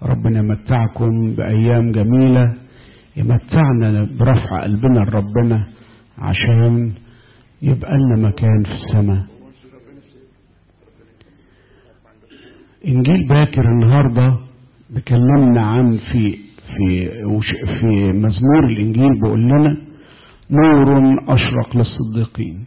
ربنا يمتعكم بأيام جميلة يمتعنا برفع قلبنا لربنا عشان يبقى لنا مكان في السماء إنجيل باكر النهاردة بكلمنا عن في في في مزمور الإنجيل بيقول لنا نور أشرق للصديقين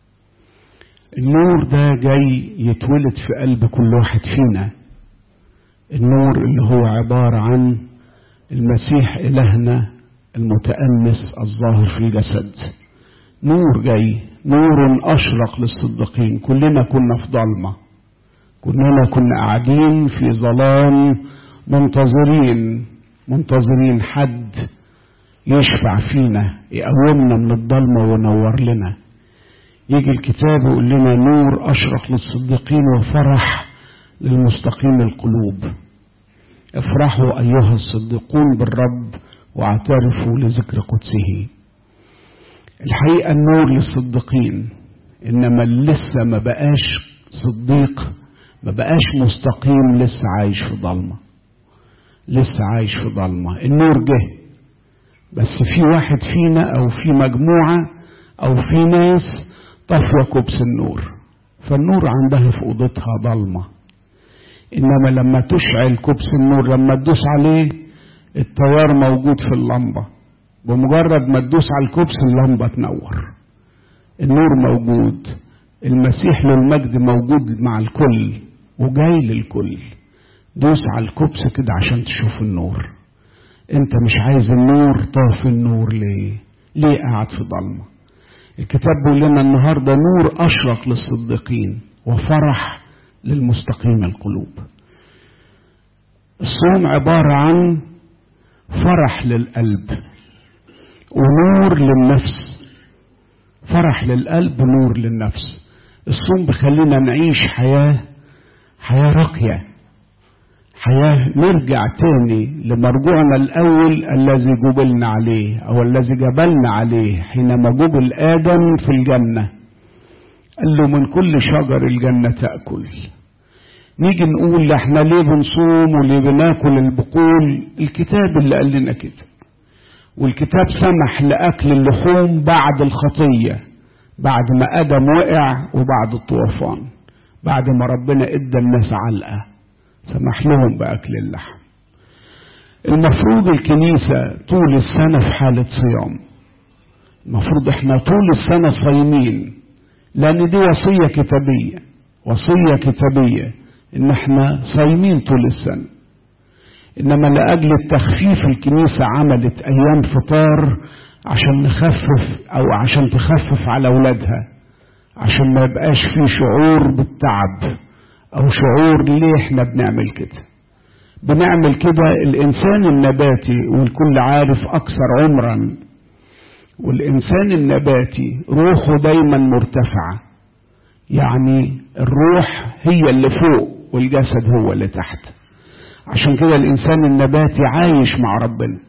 النور ده جاي يتولد في قلب كل واحد فينا النور اللي هو عبارة عن المسيح إلهنا المتأنس الظاهر في الجسد نور جاي نور أشرق للصديقين كلنا كنا في ضلمة كلنا كنا قاعدين في ظلام منتظرين منتظرين حد يشفع فينا يقومنا من الضلمة وينور لنا يجي الكتاب يقول لنا نور أشرق للصديقين وفرح للمستقيم القلوب افرحوا أيها الصديقون بالرب واعترفوا لذكر قدسه الحقيقة النور للصديقين إنما لسه ما بقاش صديق ما بقاش مستقيم لسه عايش في ضلمة لسه عايش في ضلمة النور جه بس في واحد فينا أو في مجموعة أو في ناس طفوة كبس النور فالنور عندها في أوضتها ضلمة إنما لما تشعل كبس النور لما تدوس عليه التيار موجود في اللمبة بمجرد ما تدوس على الكبس اللمبة تنور النور موجود المسيح للمجد موجود مع الكل وجاي للكل دوس على الكبس كده عشان تشوف النور انت مش عايز النور طافي النور ليه ليه قاعد في ضلمه الكتاب بيقول لنا النهارده نور اشرق للصديقين وفرح للمستقيم القلوب الصوم عباره عن فرح للقلب ونور للنفس فرح للقلب نور للنفس الصوم بيخلينا نعيش حياه حياه راقيه حياة نرجع تاني لمرجوعنا الأول الذي جبلنا عليه أو الذي جبلنا عليه حينما جبل آدم في الجنة قال له من كل شجر الجنة تأكل نيجي نقول احنا ليه بنصوم وليه بناكل البقول الكتاب اللي قال لنا كده والكتاب سمح لأكل اللحوم بعد الخطية بعد ما آدم وقع وبعد الطوفان بعد ما ربنا ادى الناس علقه سمح لهم بأكل اللحم المفروض الكنيسة طول السنة في حالة صيام المفروض احنا طول السنة صايمين لأن دي وصية كتابية وصية كتابية إن احنا صايمين طول السنة إنما لأجل التخفيف الكنيسة عملت أيام فطار عشان نخفف أو عشان تخفف على أولادها عشان ما يبقاش في شعور بالتعب او شعور ليه احنا بنعمل كده بنعمل كده الانسان النباتي والكل عارف اكثر عمرا والانسان النباتي روحه دايما مرتفعه يعني الروح هي اللي فوق والجسد هو اللي تحت عشان كده الانسان النباتي عايش مع ربنا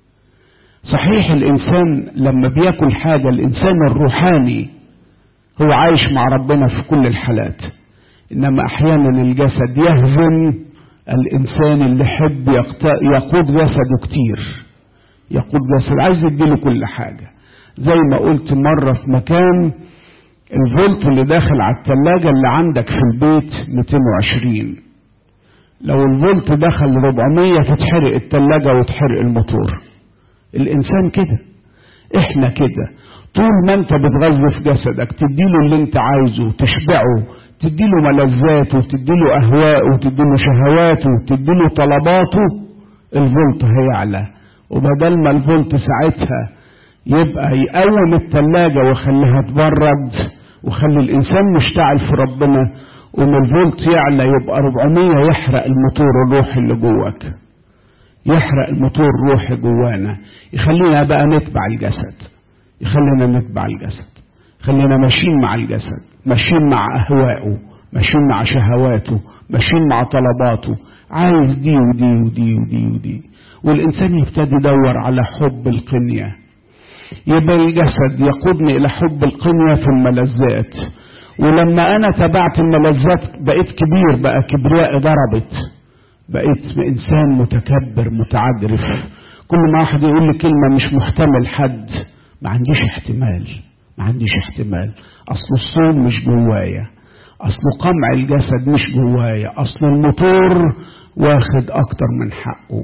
صحيح الانسان لما بياكل حاجه الانسان الروحاني هو عايش مع ربنا في كل الحالات انما احيانا الجسد يهزم الانسان اللي يحب يقود جسده كتير يقود جسد عايز يديله كل حاجه زي ما قلت مره في مكان الفولت اللي داخل على الثلاجه اللي عندك في البيت 220 لو الفولت دخل 400 تتحرق الثلاجه وتحرق الموتور الانسان كده احنا كده طول ما انت بتغذي في جسدك تديله اللي انت عايزه تشبعه تديله ملذاته وتديله اهواءه وتديله شهواته وتديله طلباته الفولت هيعلى وبدل ما الفولت ساعتها يبقى يقوم التلاجة ويخليها تبرد وخلي الانسان مشتعل في ربنا وما الفولت يعلى يبقى 400 يحرق الموتور الروحي اللي جواك يحرق الموتور الروحي جوانا يخلينا بقى نتبع الجسد يخلينا نتبع الجسد خلينا ماشيين مع الجسد ماشيين مع اهوائه ماشيين مع شهواته ماشيين مع طلباته عايز دي ودي ودي ودي ودي والانسان يبتدي يدور على حب القنيه يبقى الجسد يقودني الى حب القنيه في الملذات ولما انا تبعت الملذات بقيت كبير بقى كبريائي ضربت بقيت انسان متكبر متعجرف كل ما واحد يقول لي كلمة مش محتمل حد ما عنديش احتمال ما عنديش احتمال اصل الصوم مش جوايا اصل قمع الجسد مش جوايا اصل الموتور واخد اكتر من حقه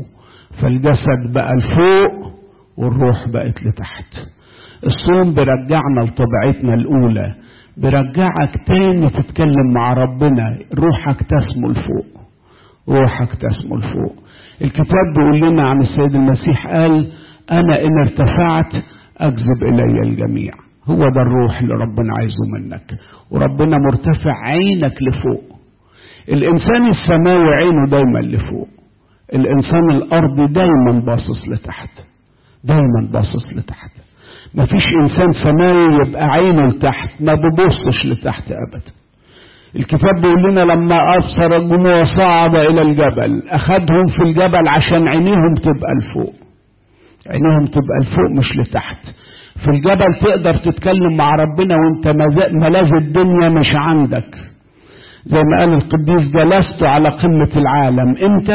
فالجسد بقى لفوق والروح بقت لتحت الصوم بيرجعنا لطبيعتنا الاولى بيرجعك تاني تتكلم مع ربنا روحك تسمو لفوق روحك تسمو لفوق الكتاب بيقول لنا عن السيد المسيح قال انا ان ارتفعت اجذب الي الجميع هو ده الروح اللي ربنا عايزه منك وربنا مرتفع عينك لفوق الانسان السماوي عينه دايما لفوق الانسان الارضي دايما باصص لتحت دايما باصص لتحت مفيش انسان سماوي يبقى عينه لتحت ما بيبصش لتحت ابدا الكتاب بيقول لنا لما ابصر الجموع صعد الى الجبل اخدهم في الجبل عشان عينيهم تبقى لفوق عينيهم تبقى لفوق مش لتحت في الجبل تقدر تتكلم مع ربنا وانت ملاذ الدنيا مش عندك زي ما قال القديس جلست على قمة العالم امتى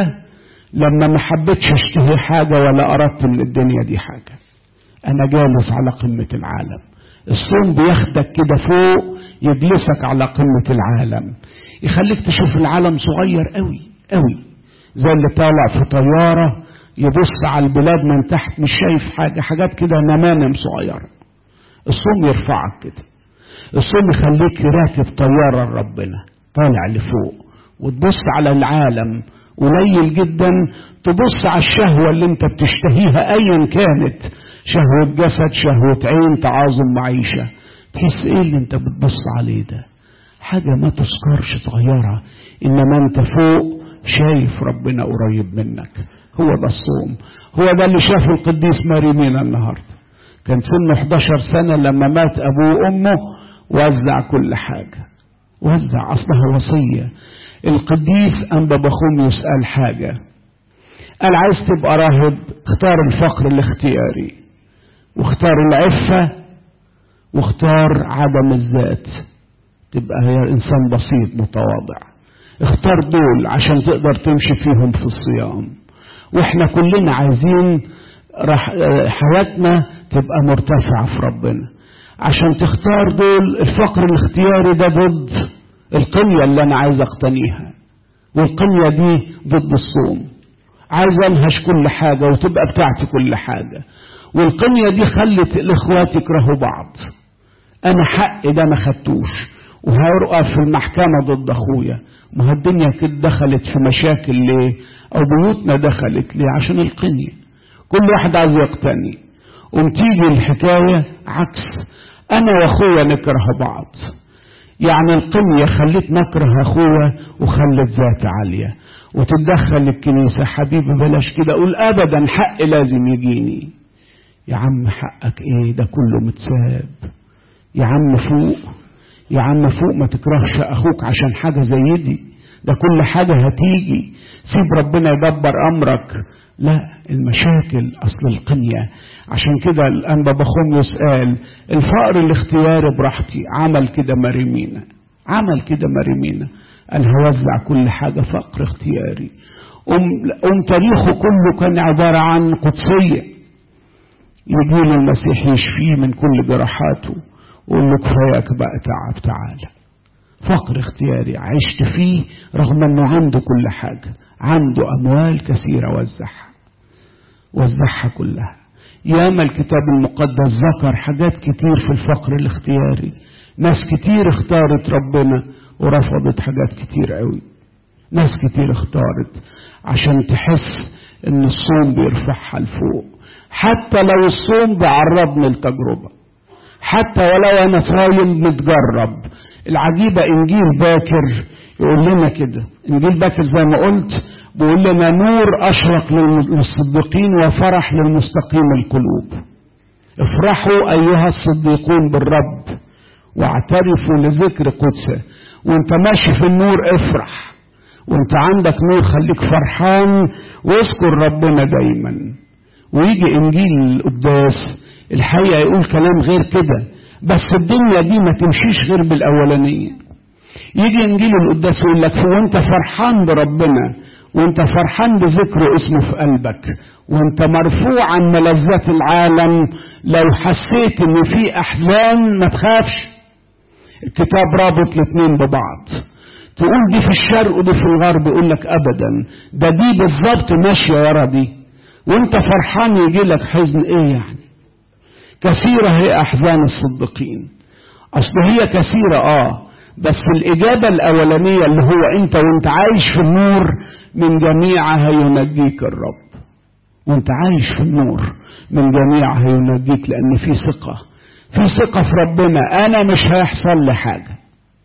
لما ما حبيتش اشتهي حاجة ولا اردت من الدنيا دي حاجة انا جالس على قمة العالم الصوم بياخدك كده فوق يجلسك على قمة العالم يخليك تشوف العالم صغير قوي قوي زي اللي طالع في طيارة يبص على البلاد من تحت مش شايف حاجة حاجات كده نمانم صغيرة الصوم يرفعك كده الصوم يخليك راكب طيارة لربنا طالع لفوق وتبص على العالم قليل جدا تبص على الشهوة اللي انت بتشتهيها ايا كانت شهوة جسد شهوة عين تعاظم معيشة تحس ايه اللي انت بتبص عليه ده حاجة ما تذكرش تغيرها انما انت فوق شايف ربنا قريب منك هو ده الصوم هو ده اللي شافه القديس ماريمينا النهارده كان سنه 11 سنة لما مات أبوه وأمه وزع كل حاجة وزع أصلها وصية القديس أنبا بخوم يسأل حاجة قال عايز تبقى راهب اختار الفقر الاختياري واختار العفة واختار عدم الذات تبقى هي إنسان بسيط متواضع اختار دول عشان تقدر تمشي فيهم في الصيام واحنا كلنا عايزين رح حياتنا تبقى مرتفعة في ربنا عشان تختار دول الفقر الاختياري ده ضد القنية اللي انا عايز اقتنيها والقنية دي ضد الصوم عايز انهش كل حاجة وتبقى بتاعتي كل حاجة والقنية دي خلت الاخوات يكرهوا بعض انا حقي ده ما خدتوش وهيرقى في المحكمة ضد اخويا ما الدنيا كده دخلت في مشاكل ليه او بيوتنا دخلت ليه عشان القنية كل واحد عايز يقتني ومتيجي الحكاية عكس انا واخويا نكره بعض يعني القنية خليت نكره اخويا وخلت ذات عالية وتتدخل الكنيسة حبيبي بلاش كده اقول ابدا حق لازم يجيني يا عم حقك ايه ده كله متساب يا عم فوق يا عم فوق ما تكرهش اخوك عشان حاجة زي دي ده كل حاجة هتيجي سيب ربنا يدبر امرك لا المشاكل اصل القنية عشان كده الانبا بخوم يسأل الفقر الاختياري براحتي عمل كده مريمينا عمل كده مريمينا قال هوزع كل حاجة فقر اختياري أم, أم تاريخه كله كان عبارة عن قدسية يجي له المسيح يشفيه من كل جراحاته ويقول له كفاياك بقى تعب تعالى فقر اختياري عشت فيه رغم انه عنده كل حاجة عنده اموال كثيرة وزعها وزعها كلها ياما الكتاب المقدس ذكر حاجات كتير في الفقر الاختياري ناس كتير اختارت ربنا ورفضت حاجات كتير قوي ناس كتير اختارت عشان تحس ان الصوم بيرفعها لفوق حتى لو الصوم بيعرضني لتجربة حتى ولو انا صايم متجرب العجيبة انجيل باكر يقول لنا كده انجيل باكر زي ما قلت بيقول لنا نور اشرق للصديقين وفرح للمستقيم القلوب افرحوا ايها الصديقون بالرب واعترفوا لذكر قدسه وانت ماشي في النور افرح وانت عندك نور خليك فرحان واذكر ربنا دايما ويجي انجيل القداس الحقيقه يقول كلام غير كده بس الدنيا دي ما تمشيش غير بالاولانيه يجي انجيل القداس يقول لك وانت فرحان بربنا وانت فرحان بذكره اسمه في قلبك وانت مرفوع عن ملذات العالم لو حسيت ان في احزان ما تخافش الكتاب رابط الاثنين ببعض تقول دي في الشرق ودي في الغرب يقول لك ابدا ده دي بالظبط ماشيه ورا دي وانت فرحان يجي لك حزن ايه يعني كثيره هي احزان الصديقين اصل هي كثيره اه بس الاجابه الاولانيه اللي هو انت وانت عايش في النور من جميعها ينجيك الرب وانت عايش في النور من جميعها ينجيك لان في ثقه في ثقه في ربنا انا مش هيحصل لي حاجه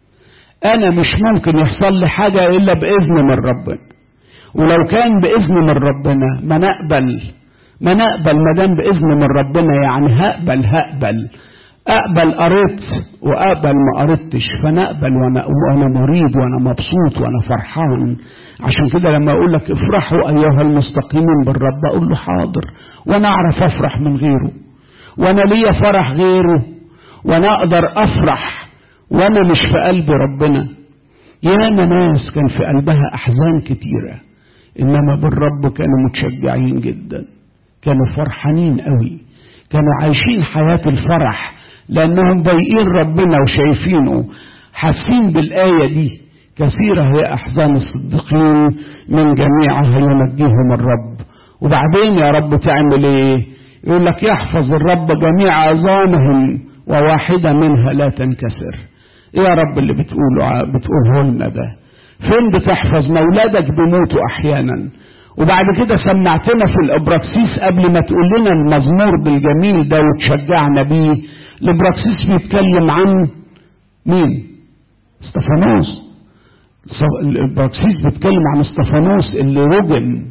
انا مش ممكن يحصل لي حاجه الا باذن من ربنا ولو كان باذن من ربنا ما نقبل ما نقبل ما دام باذن من ربنا يعني هقبل هقبل اقبل قريت واقبل ما قريتش فنقبل وانا وانا مريض وانا مبسوط وانا فرحان عشان كده لما اقول لك افرحوا ايها المستقيمين بالرب اقول له حاضر وانا اعرف افرح من غيره وانا ليا فرح غيره وانا اقدر افرح وانا مش في قلب ربنا ياما ناس كان في قلبها احزان كتيره انما بالرب كانوا متشجعين جدا كانوا فرحانين قوي كانوا عايشين حياه الفرح لانهم ضايقين ربنا وشايفينه حاسين بالايه دي كثيره هي احزان الصديقين من جميعها ينجيهم الرب وبعدين يا رب تعمل ايه يقول لك يحفظ الرب جميع عظامهم وواحده منها لا تنكسر ايه يا رب اللي بتقوله بتقوله لنا ده فين بتحفظ مولادك بيموتوا احيانا وبعد كده سمعتنا في الابراكسيس قبل ما تقول لنا المزمور بالجميل ده وتشجعنا بيه الابراكسيس بيتكلم عن مين استفانوس الابراكسيس بيتكلم عن استفانوس اللي رجم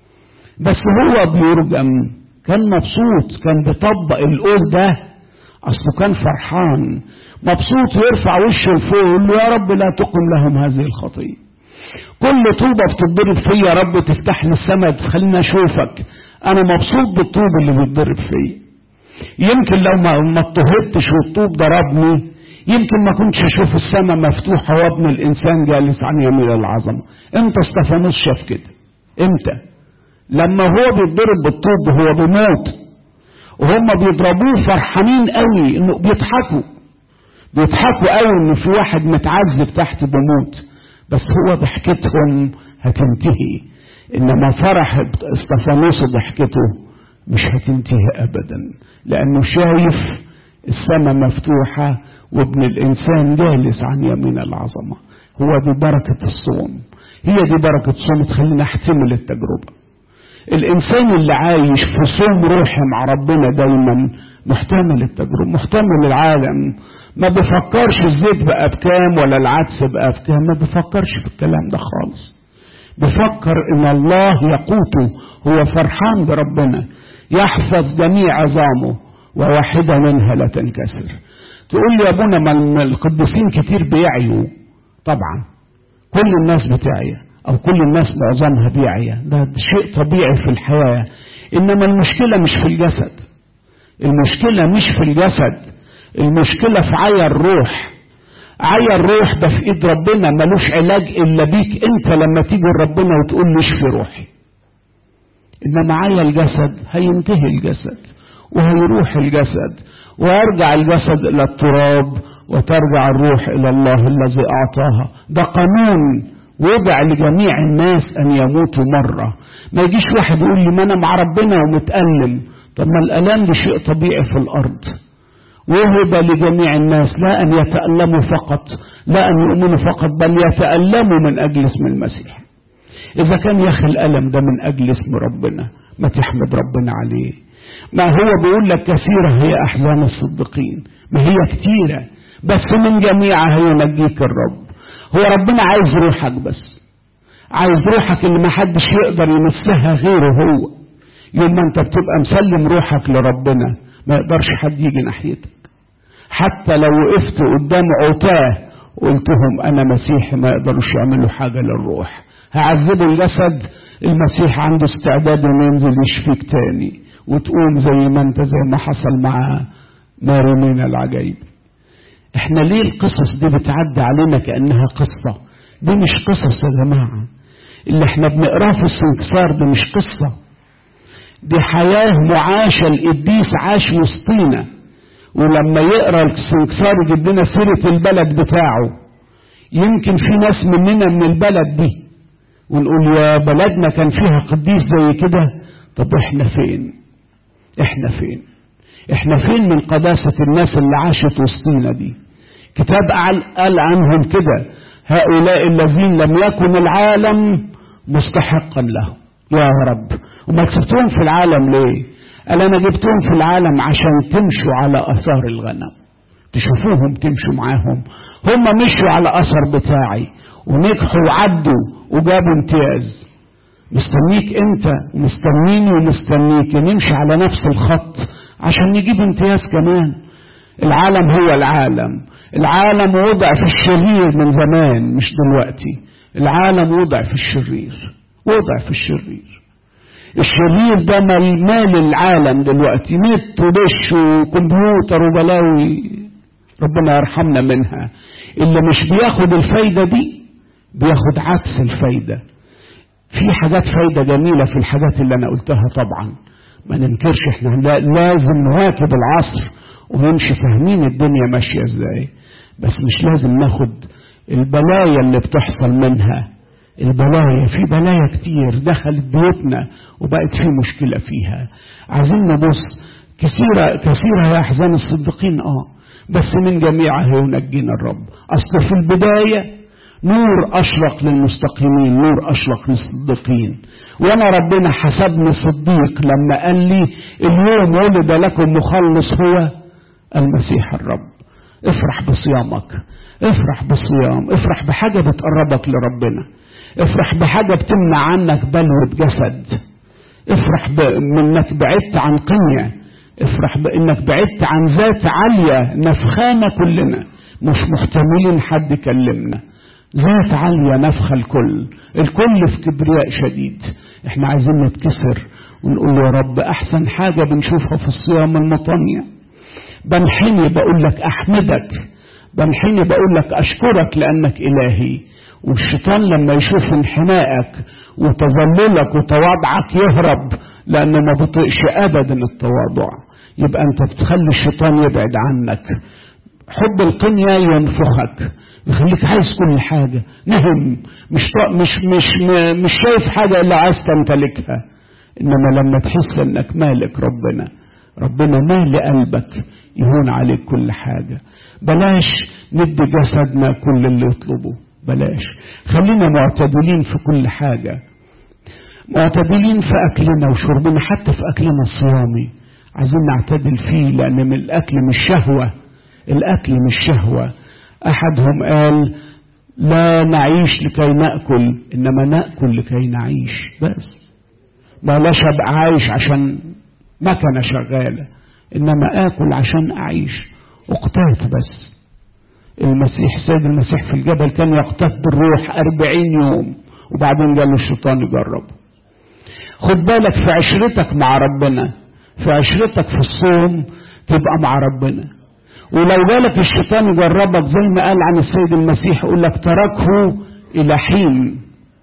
بس هو بيرجم كان مبسوط كان بيطبق القول ده اصله كان فرحان مبسوط ويرفع وشه لفوق يقول له يا رب لا تقم لهم هذه الخطيه كل طوبة بتتضرب فيا يا رب تفتح لي السماء تخليني اشوفك انا مبسوط بالطوب اللي بيتضرب فيا يمكن لو ما ما اضطهدتش والطوب ضربني يمكن ما كنتش اشوف السماء مفتوحه وابن الانسان جالس عن يمين العظمه امتى استفانوس شاف كده امتى لما هو بيتضرب بالطوب هو بيموت وهم بيضربوه فرحانين قوي انه بيضحكوا بيضحكوا قوي ان في واحد متعذب تحت بيموت بس هو ضحكتهم هتنتهي انما فرح استفانوس ضحكته مش هتنتهي ابدا لانه شايف السماء مفتوحه وابن الانسان جالس عن يمين العظمه هو دي بركه الصوم هي دي بركه الصوم تخلينا نحتمل التجربه الانسان اللي عايش في صوم روحي مع ربنا دايما محتمل التجربه محتمل العالم ما بيفكرش الزيت بقى بكام ولا العدس بقى بكام ما بيفكرش في الكلام ده خالص بيفكر ان الله يقوته هو فرحان بربنا يحفظ جميع عظامه وواحدة منها لا تنكسر تقول لي يا ابونا ما القديسين كتير بيعيوا طبعا كل الناس بتعيا او كل الناس معظمها بيعيا ده شيء طبيعي في الحياة انما المشكلة مش في الجسد المشكلة مش في الجسد المشكلة في عيا الروح عيا الروح ده في ايد ربنا ملوش علاج الا بيك انت لما تيجي لربنا وتقول لي اشفي روحي انما عيا الجسد هينتهي الجسد وهيروح الجسد ويرجع الجسد الى التراب وترجع الروح الى الله الذي اعطاها ده قانون وضع لجميع الناس ان يموتوا مره ما يجيش واحد يقول لي ما انا مع ربنا ومتالم طب ما الالام دي شيء طبيعي في الارض وهب لجميع الناس لا أن يتألموا فقط لا أن يؤمنوا فقط بل يتألموا من أجل اسم المسيح إذا كان يا أخي الألم ده من أجل اسم ربنا ما تحمد ربنا عليه ما هو بيقول لك كثيرة هي أحزان الصديقين ما هي كثيرة بس من جميعها ينجيك الرب هو ربنا عايز روحك بس عايز روحك اللي ما حدش يقدر يمسها غيره هو يوم ما انت بتبقى مسلم روحك لربنا ما يقدرش حد يجي ناحيتك حتى لو وقفت قدام عتاه قلتهم انا مسيحي ما يقدروش يعملوا حاجه للروح هعذبوا الجسد المسيح عنده استعداد انه ينزل يشفيك تاني وتقوم زي ما انت زي ما حصل مع مارونين العجيب احنا ليه القصص دي بتعدي علينا كانها قصه دي مش قصص يا جماعه اللي احنا بنقراه في السنكسار ده مش قصة دي حياة معاشة القديس عاش وسطينا ولما يقرا السنكسار يجيب لنا سيرة البلد بتاعه يمكن في ناس مننا من البلد دي ونقول يا بلدنا كان فيها قديس زي كده طب احنا فين احنا فين احنا فين من قداسة الناس اللي عاشت وسطينا دي كتاب قال عنهم كده هؤلاء الذين لم يكن العالم مستحقا له يا رب وما كسبتهم في العالم ليه قال انا جبتهم في العالم عشان تمشوا على اثار الغنم تشوفوهم تمشوا معاهم هم مشوا على اثر بتاعي ونجحوا وعدوا وجابوا امتياز مستنيك انت ومستنيني ومستنيك نمشي على نفس الخط عشان نجيب امتياز كمان العالم هو العالم العالم وضع في الشرير من زمان مش دلوقتي العالم وضع في الشرير وضع في الشرير الشرير ده مال العالم دلوقتي نت ودش وكمبيوتر وبلاوي ربنا يرحمنا منها اللي مش بياخد الفايدة دي بياخد عكس الفايدة في حاجات فايدة جميلة في الحاجات اللي أنا قلتها طبعا ما ننكرش احنا لازم نواكب العصر ونمشي فاهمين الدنيا ماشية ازاي بس مش لازم ناخد البلايا اللي بتحصل منها البلايا في بلايا كتير دخلت بيوتنا وبقت في مشكلة فيها عايزين نبص كثيرة كثيرة يا أحزان الصديقين اه بس من جميعها ينجينا الرب أصل في البداية نور أشرق للمستقيمين نور أشرق للصديقين وأنا ربنا حسبني صديق لما قال لي اليوم ولد لكم مخلص هو المسيح الرب افرح بصيامك افرح بالصيام افرح بحاجة بتقربك لربنا افرح بحاجة بتمنع عنك بلوة جسد افرح بانك بعدت عن قنية افرح بانك بعدت عن ذات عالية نفخانا كلنا مش محتملين حد يكلمنا ذات عالية نفخة الكل الكل في كبرياء شديد احنا عايزين نتكسر ونقول يا رب احسن حاجة بنشوفها في الصيام المطنية بنحني بقول لك احمدك بنحني بقول لك اشكرك لانك الهي والشيطان لما يشوف انحنائك وتذللك وتواضعك يهرب لانه ما بطيقش ابدا التواضع يبقى انت بتخلي الشيطان يبعد عنك حب القنية ينفخك يخليك عايز كل حاجة نهم مش مش مش مش شايف حاجة إلا عايز تمتلكها إنما لما تحس إنك مالك ربنا ربنا مال قلبك يهون عليك كل حاجة بلاش ندي جسدنا كل اللي يطلبه بلاش خلينا معتدلين في كل حاجة معتدلين في أكلنا وشربنا حتى في أكلنا الصيامي عايزين نعتدل فيه لأن من الأكل مش شهوة الأكل مش شهوة أحدهم قال لا نعيش لكي نأكل إنما نأكل لكي نعيش بس بلاش أبقى عايش عشان مكنة شغالة إنما آكل عشان أعيش اقتات بس المسيح سيد المسيح في الجبل كان يقتات بالروح أربعين يوم وبعدين قال له الشيطان يجربه خد بالك في عشرتك مع ربنا في عشرتك في الصوم تبقى مع ربنا ولو جالك الشيطان يجربك زي ما قال عن السيد المسيح يقول لك تركه إلى حين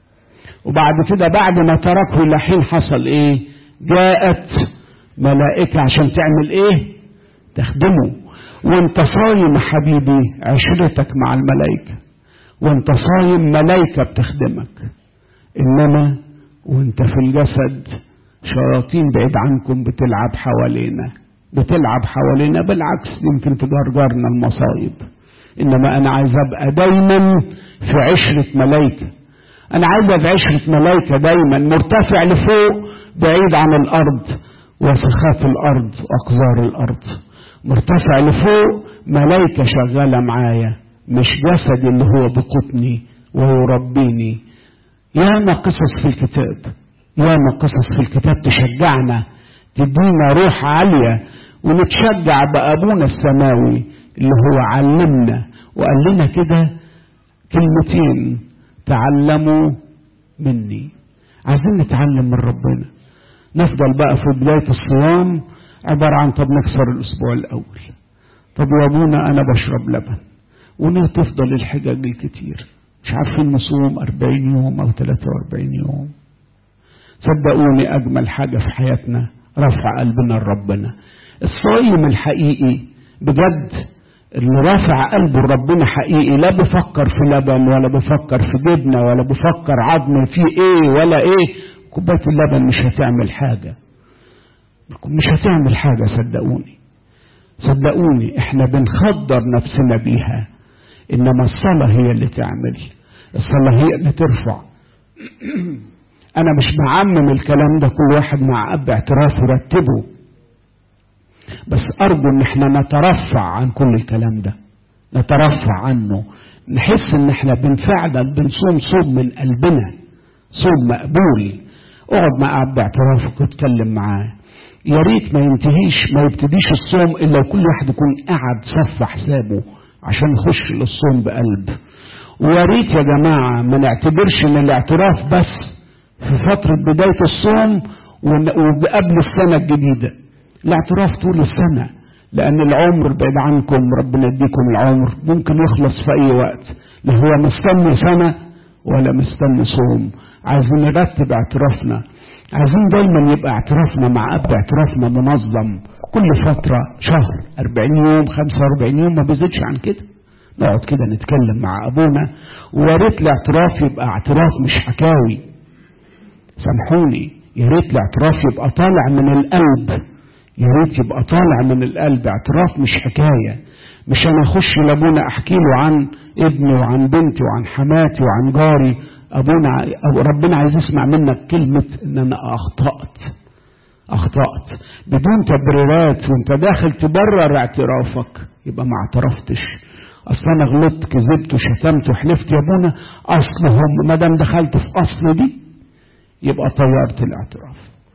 وبعد كده بعد ما تركه إلى حين حصل إيه جاءت ملائكة عشان تعمل إيه تخدمه وانت صايم حبيبي عشرتك مع الملائكة وانت صايم ملائكة بتخدمك انما وانت في الجسد شياطين بعيد عنكم بتلعب حوالينا بتلعب حوالينا بالعكس يمكن تجرجرنا المصايب انما انا عايز ابقى دايما في عشرة ملائكة انا عايز ابقى في عشرة ملائكة دايما مرتفع لفوق بعيد عن الارض وسخات الارض واقذار الارض مرتفع لفوق ملائكة شغالة معايا مش جسدي اللي هو بقطني ويربيني ياما قصص في الكتاب ياما قصص في الكتاب تشجعنا تدينا روح عالية ونتشجع بأبونا السماوي اللي هو علمنا وقال لنا كده كلمتين تعلموا مني عايزين نتعلم من ربنا نفضل بقى في بداية الصيام عبارة عن طب نكسر الأسبوع الأول طب يا أبونا أنا بشرب لبن وإنها تفضل الحجج الكتير مش عارفين نصوم أربعين يوم أو ثلاثة وأربعين يوم صدقوني أجمل حاجة في حياتنا رفع قلبنا لربنا الصايم الحقيقي بجد اللي رافع قلبه لربنا حقيقي لا بفكر في لبن ولا بفكر في جبنة ولا بفكر عظم فيه ايه ولا ايه كوباية اللبن مش هتعمل حاجة مش هتعمل حاجة صدقوني صدقوني احنا بنخدر نفسنا بيها انما الصلاة هي اللي تعمل الصلاة هي اللي ترفع انا مش معمم الكلام ده كل واحد مع اب اعتراف يرتبه بس ارجو ان احنا نترفع عن كل الكلام ده نترفع عنه نحس ان احنا فعلا بنصوم صوم من قلبنا صوم مقبول اقعد مع اب اعترافك واتكلم معاه يا ريت ما ينتهيش ما يبتديش الصوم الا وكل واحد يكون قاعد صف حسابه عشان يخش للصوم بقلب ويا ريت يا جماعه ما نعتبرش ان الاعتراف بس في فتره بدايه الصوم وقبل السنه الجديده الاعتراف طول السنه لان العمر بعيد عنكم ربنا يديكم العمر ممكن يخلص في اي وقت لا هو مستني سنه ولا مستني صوم عايزين نرتب اعترافنا عايزين دايما يبقى اعترافنا مع اب اعترافنا منظم كل فترة شهر 40 يوم 45 يوم ما بيزيدش عن كده نقعد كده نتكلم مع ابونا ويا ريت الاعتراف يبقى اعتراف مش حكاوي سامحوني يا ريت الاعتراف يبقى طالع من القلب يا ريت يبقى طالع من القلب اعتراف مش حكاية مش انا اخش لابونا احكي له عن ابني وعن بنتي وعن حماتي وعن جاري ابونا ربنا عايز يسمع منك كلمة ان انا اخطأت اخطأت بدون تبريرات وانت داخل تبرر اعترافك يبقى ما اعترفتش اصل انا غلطت كذبت وشتمت وحلفت يا ابونا اصلهم ما دام دخلت في اصل دي يبقى طيرت الاعتراف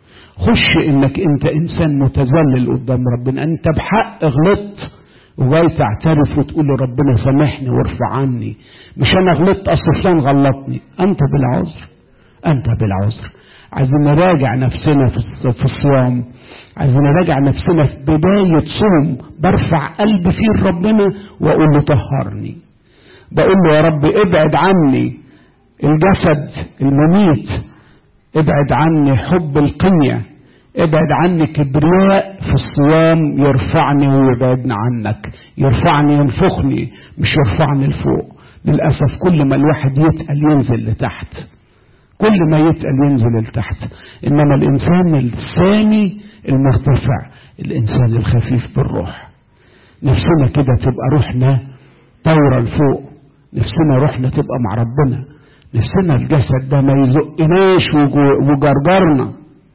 خش انك انت انسان متذلل قدام ربنا انت بحق غلطت وجاي تعترف وتقول لربنا سامحني وارفع عني مش انا غلطت اصل فلان غلطني انت بالعذر انت بالعذر عايزين نراجع نفسنا في الصيام عايزين نراجع نفسنا في بداية صوم برفع قلبي فيه لربنا واقول له طهرني بقول له يا رب ابعد عني الجسد المميت ابعد عني حب القنية ابعد عني كبرياء في الصيام يرفعني ويبعدني عنك يرفعني ينفخني مش يرفعني لفوق للأسف كل ما الواحد يتقل ينزل لتحت كل ما يتقل ينزل لتحت إنما الإنسان الثاني المرتفع الإنسان الخفيف بالروح نفسنا كده تبقى روحنا طايرة لفوق نفسنا روحنا تبقى مع ربنا نفسنا الجسد ده ما يزقناش وجرجرنا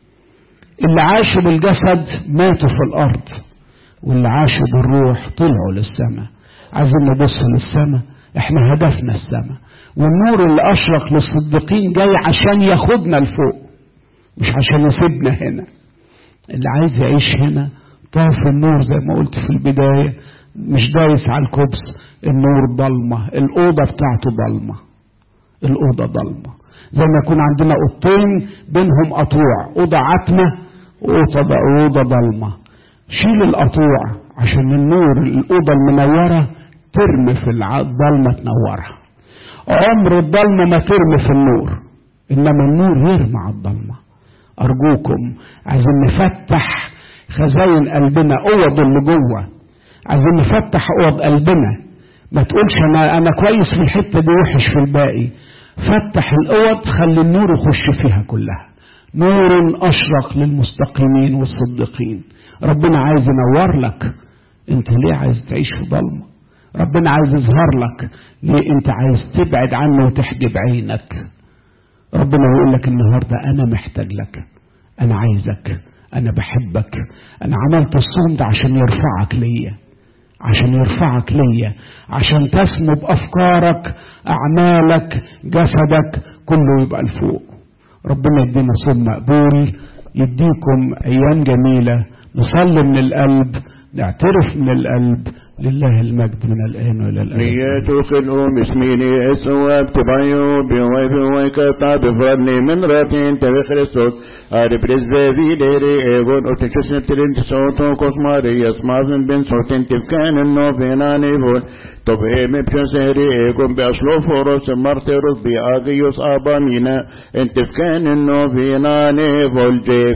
اللي عاشوا بالجسد ماتوا في الأرض واللي عاشوا بالروح طلعوا للسماء عايزين نبص للسماء احنا هدفنا السماء والنور اللي اشرق للصديقين جاي عشان ياخدنا لفوق مش عشان يسيبنا هنا اللي عايز يعيش هنا طاف النور زي ما قلت في البداية مش دايس على الكبس النور ضلمة الأوضة بتاعته ضلمة الأوضة ضلمة زي ما يكون عندنا أوضتين بينهم قطوع أوضة عتمة وأوضة أوضة ضلمة شيل القطوع عشان النور الأوضة المنورة ترمي في الضلمة تنورها عمر الضلمة ما ترمي في النور إنما النور يرمي على الضلمة أرجوكم عايزين نفتح خزاين قلبنا أوض اللي جوه عايزين نفتح أوض قلبنا ما تقولش أنا أنا كويس في الحتة دي وحش في الباقي فتح الأوض خلي النور يخش فيها كلها نور أشرق للمستقيمين والصديقين ربنا عايز ينور لك انت ليه عايز تعيش في ضلمه ربنا عايز يظهر لك ليه انت عايز تبعد عنه وتحجب عينك ربنا يقول لك النهارده انا محتاج لك انا عايزك انا بحبك انا عملت الصوم ده عشان يرفعك ليا عشان يرفعك ليا عشان تسمو بافكارك اعمالك جسدك كله يبقى لفوق ربنا يدينا صوم مقبول يديكم ايام جميله نصلي من القلب نعترف من القلب لله المجد من الآن وإلى الأبد نية خلقهم اسميني اسوا بتبعيو بيوي بيوي كتا بفرني من راتين تبي خريستوس اري بريزبي ديري ايغون اوتشوس نترين تسوتو كوسماري اسمازن بن صوتين تفكان النوفيناني فول طب ايه مبشنسيري ايغون بأشلو فوروس مرتروس بأغيوس ابامينا انت فكان النوفيناني فول جي